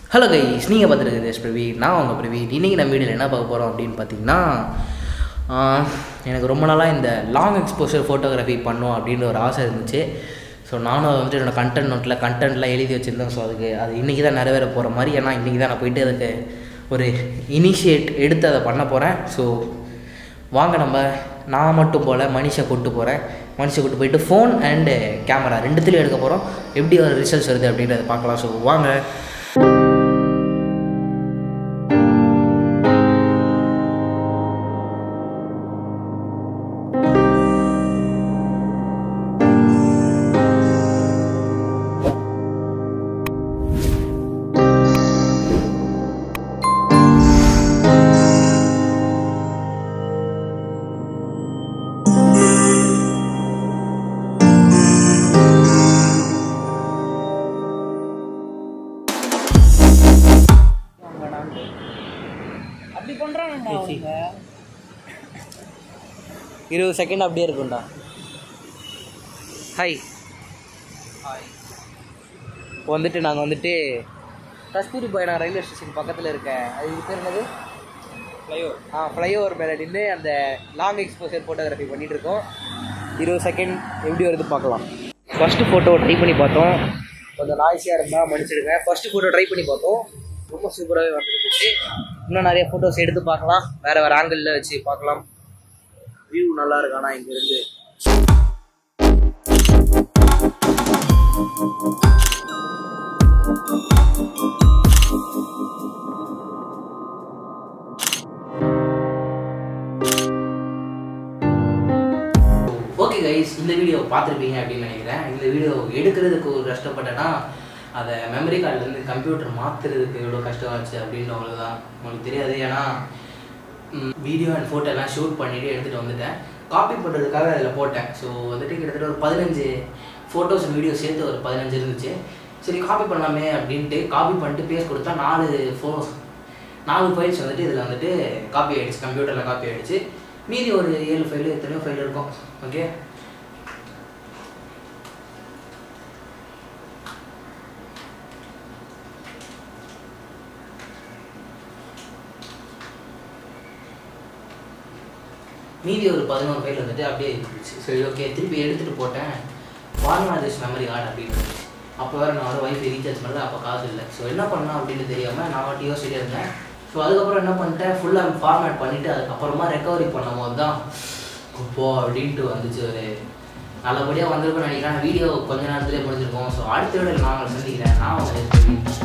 Hello guys நீங்கள் பார்த்துருக்குது S Praveen நான் உங்கள் பிரவீன் இன்றைக்கி நம்ம வீடியோவில் என்ன பார்க்க போகிறோம் அப்படின்னு பார்த்தீங்கன்னா ஆஹ், எனக்கு ரொம்ப நாளாக இந்த லாங் எக்ஸ்போஷர் ஃபோட்டோகிராஃபி பண்ணும் அப்படின்ற ஒரு ஆசை இருந்துச்சு ஸோ நானும் அதை வந்துட்டு என்னோடய கண்டென்ட் நோட்டில் கண்டென்ட்லாம் எழுதி வச்சுருந்தேன் ஸோ அதுக்கு அது இன்றைக்கி தான் நிறைவேற போகிற மாதிரி ஏன்னா இன்றைக்கி தான் நான் போயிட்டு அதுக்கு ஒரு இனிஷியேட் எடுத்து அதை பண்ண போகிறேன் ஸோ வாங்க நம்ம நான் மட்டும் போல் மனுஷை கூட்டு போகிறேன் மனுஷை கூட்டு போயிட்டு ஃபோன் அண்டு கேமரா ரெண்டுத்துலையும் எடுக்க போகிறோம் எப்படி ஒரு ரிசல்ட்ஸ் வருது அப்படின்றத பார்க்கலாம் ஸோ வாங்க அப்படி பண்றாங்கடா அவங்க இருபது செகண்ட் அப்படியே இருக்கும்டா ஹாய் இப்போ வந்துட்டு நாங்கள் வந்துட்டு கஸ்தூரி பயணம் ரயில்வே ஸ்டேஷன் பக்கத்தில் இருக்கேன் அது இது பேர் என்னது ஃப்ளைஓவர் ஆ ஃப்ளைஓவர் மேலே நின்று அந்த லாங் எக்ஸ்போசர் ஃபோட்டோகிராஃபி பண்ணிட்டு இருக்கோம் இருபது செகண்ட் எப்படி வருது பார்க்கலாம் ஃபஸ்ட்டு ஃபோட்டோ ட்ரை பண்ணி பார்த்தோம் கொஞ்சம் நாய்ஸியாக இருந்தால் மன்னிச்சிடுங்க ஃபஸ்ட்டு ஃபோட்டோ ட்ரை பண்ணி பார்த்தோம் ரொம்ப சூப்பராகவே வந்துருந்துச்சு இன்னும் நிறைய ஃபோட்டோஸ் எடுத்து பார்க்கலாம் வேறு வேறு ஆங்கிளில் வச்சு பார்க்கலாம் வியூ நல்லா இருக்கு ஆனால் இங்கேருந்து ஓகே கைஸ் இந்த வீடியோ பார்த்துருப்பீங்க அப்படின்னு நினைக்கிறேன் இந்த வீடியோ எடுக்கிறதுக்கு ஒரு கஷ்டப்பட்டேன்னா அதை மெமரி கார்டுலேருந்து கம்ப்யூட்டர் மாற்றுறதுக்கு எவ்வளோ கஷ்டம் ஆச்சு அப்படின்றவங்களுக்கு தான் உங்களுக்கு தெரியாது ஏன்னா வீடியோ அண்ட் ஃபோட்டோ எல்லாம் ஷூட் பண்ணிவிட்டு எடுத்துகிட்டு வந்துட்டேன் காப்பி பண்ணுறதுக்காக அதில் போட்டேன் ஸோ வந்துட்டு கிட்டத்தட்ட ஒரு பதினஞ்சு ஃபோட்டோஸ் வீடியோ சேர்த்து ஒரு பதினஞ்சு இருந்துச்சு சரி காப்பி பண்ணலாமே அப்படின்ட்டு காப்பி பண்ணிட்டு பேஸ் கொடுத்தா நாலு ஃபோ நாலு ஃபைல்ஸ் வந்துட்டு இதில் வந்துட்டு காப்பி ஆகிடுச்சு கம்ப்யூட்டரில் காப்பி ஆகிடுச்சு மீதி ஒரு ஏழு ஃபைலு எத்தனையோ ஃபைல் இருக்கும் ஓகே மீதி ஒரு பதினோரு ஃபைல் வந்துட்டு அப்படியே இருந்துச்சு சரி ஓகே திருப்பி எடுத்துகிட்டு போட்டேன் வாங்கினாதிஸ் மெமரி கார்டு அப்படின்னு இருந்துச்சு. அப்போ வேறு நான் வந்து வைஃபை ரீசார்ஜ் பண்ணல அப்போ காசு இல்லை ஸோ என்ன பண்ணலாம் அப்படின்னு தெரியாமல் நான் மட்டும் யோசிச்சுட்டே இருந்தேன் ஸோ அதுக்கப்புறம் என்ன பண்ணிட்டேன் ஃபுல்லாக ஃபார்மேட் பண்ணிவிட்டு அதுக்கப்புறமா ரெக்கவரி பண்ணும் போது தான் போ அப்படின்ட்டு வந்துச்சு ஒரு நல்லபடியாக வந்திருக்கும்னு நினைக்கிறேன் வீடியோ கொஞ்ச நேரத்துலேயே முடிஞ்சிருக்கும் ஸோ அடுத்த விட நான் உங்களை சந்திக்கிறேன் நான் உங்களை